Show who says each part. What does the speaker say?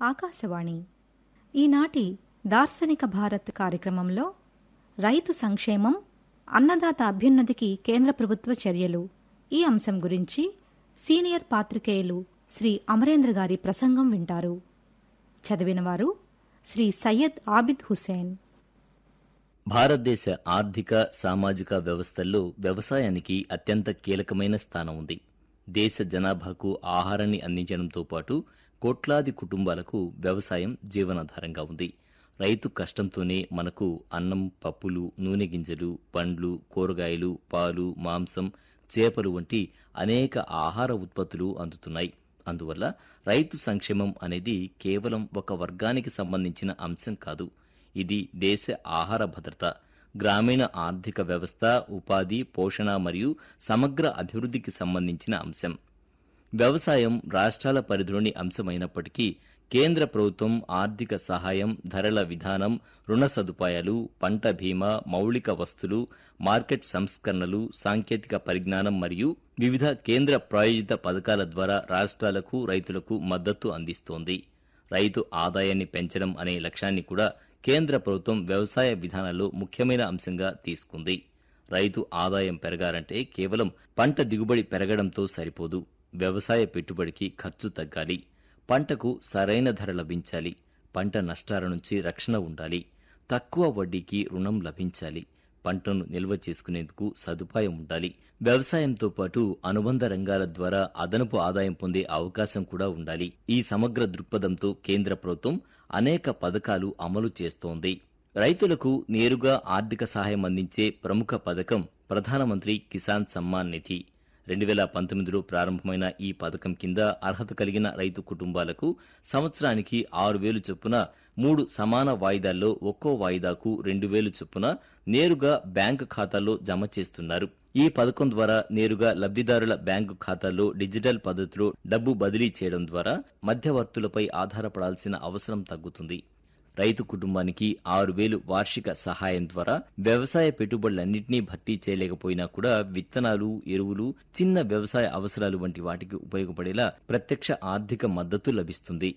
Speaker 1: ఆకాశవాణి ఈనాటి దార్శనిక భారత్ కార్యక్రమంలో రైతు సంక్షేమం అన్నదాత అభ్యున్నతికి కేంద్ర ప్రభుత్వ చర్యలు ఈ అంశం గురించి సీనియర్ పాత్రికేయులు శ్రీ అమరేంద్ర గారి ప్రసంగం వింటారు చదివినవారు శ్రీ సయ్యద్ ఆబిద్ హుసేన్
Speaker 2: భారతదేశ ఆర్థిక సామాజిక వ్యవస్థల్లో వ్యవసాయానికి అత్యంత కీలకమైన స్థానం ఉంది దేశ జనాభాకు ఆహారాన్ని అందించడంతో పాటు కోట్లాది కుటుంబాలకు వ్యవసాయం జీవనాధారంగా ఉంది రైతు కష్టంతోనే మనకు అన్నం పప్పులు నూనె గింజలు పండ్లు కూరగాయలు పాలు మాంసం చేపలు వంటి అనేక ఆహార ఉత్పత్తులు అందుతున్నాయి అందువల్ల రైతు సంక్షేమం అనేది కేవలం ఒక వర్గానికి సంబంధించిన అంశం కాదు ఇది దేశ ఆహార భద్రత గ్రామీణ ఆర్థిక వ్యవస్థ ఉపాధి పోషణ మరియు సమగ్ర అభివృద్ధికి సంబంధించిన అంశం వ్యవసాయం రాష్ట్రాల పరిధిలోని అంశమైనప్పటికీ కేంద్ర ప్రభుత్వం ఆర్థిక సహాయం ధరల విధానం రుణ సదుపాయాలు పంట బీమా మౌలిక వస్తులు మార్కెట్ సంస్కరణలు సాంకేతిక పరిజ్ఞానం మరియు వివిధ కేంద్ర ప్రాయోజిత పథకాల ద్వారా రాష్ట్రాలకు రైతులకు మద్దతు అందిస్తోంది రైతు ఆదాయాన్ని పెంచడం అనే లక్ష్యాన్ని కూడా కేంద్ర ప్రభుత్వం వ్యవసాయ విధానాల్లో ముఖ్యమైన అంశంగా తీసుకుంది రైతు ఆదాయం పెరగాలంటే కేవలం పంట దిగుబడి పెరగడంతో సరిపోదు వ్యవసాయ పెట్టుబడికి ఖర్చు తగ్గాలి పంటకు సరైన ధర లభించాలి పంట నష్టాల నుంచి రక్షణ ఉండాలి తక్కువ వడ్డీకి రుణం లభించాలి పంటను నిల్వ చేసుకునేందుకు సదుపాయం ఉండాలి వ్యవసాయంతో పాటు అనుబంధ రంగాల ద్వారా అదనపు ఆదాయం పొందే అవకాశం కూడా ఉండాలి ఈ సమగ్ర దృక్పథంతో కేంద్ర ప్రభుత్వం అనేక పథకాలు అమలు చేస్తోంది రైతులకు నేరుగా ఆర్థిక సహాయం అందించే ప్రముఖ పథకం ప్రధానమంత్రి కిసాన్ సమ్మాన్ నిధి రెండు వేల పంతొమ్మిదిలో ప్రారంభమైన ఈ పథకం కింద అర్హత కలిగిన రైతు కుటుంబాలకు సంవత్సరానికి ఆరు వేలు చొప్పున మూడు సమాన వాయిదాల్లో ఒక్కో వాయిదాకు రెండు వేలు చొప్పున నేరుగా బ్యాంకు ఖాతాల్లో జమ చేస్తున్నారు ఈ పథకం ద్వారా నేరుగా లబ్ధిదారుల బ్యాంకు ఖాతాల్లో డిజిటల్ పద్ధతిలో డబ్బు బదిలీ చేయడం ద్వారా మధ్యవర్తులపై ఆధారపడాల్సిన అవసరం తగ్గుతుంది రైతు కుటుంబానికి ఆరు వేలు వార్షిక సహాయం ద్వారా వ్యవసాయ పెట్టుబడులన్నింటినీ భర్తీ చేయలేకపోయినా కూడా విత్తనాలు ఎరువులు చిన్న వ్యవసాయ అవసరాలు వంటి వాటికి ఉపయోగపడేలా ప్రత్యక్ష ఆర్థిక మద్దతు లభిస్తుంది